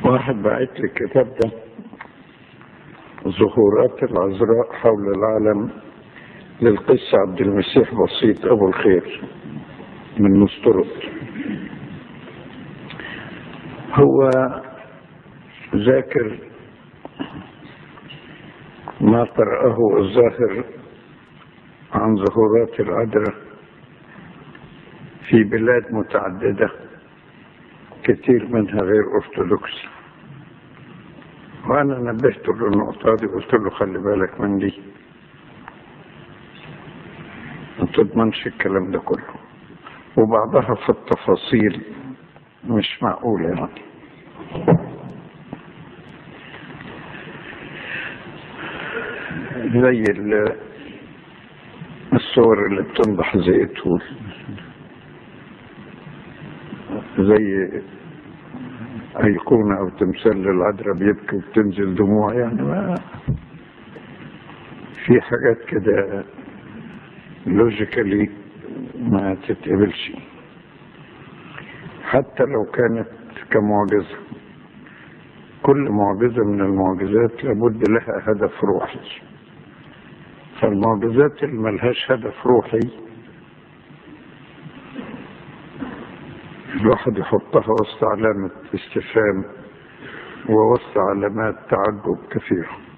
واحد بعت لي الكتاب ده ظهورات العذراء حول العالم للقس عبد المسيح بسيط ابو الخير من مسترد هو ذاكر ما قرأه الظاهر عن ظهورات العذراء في بلاد متعددة كتير منها غير أرثوذكسي وأنا نبهته للنقطة دي قلت له خلي بالك من دي ما تضمنش الكلام ده كله وبعضها في التفاصيل مش معقولة يعني زي الصور اللي بتنضح زي التول زي أيقونة أو تمثال للعذراء بيبكي وبتنزل دموع يعني ما في حاجات كده لوجيكالي ما تتقبلش حتى لو كانت كمعجزة كل معجزة من المعجزات لابد لها هدف روحي فالمعجزات اللي ملهاش هدف روحي الواحد يحطها وسط علامة استفهام ووسط علامات تعجب كثيرة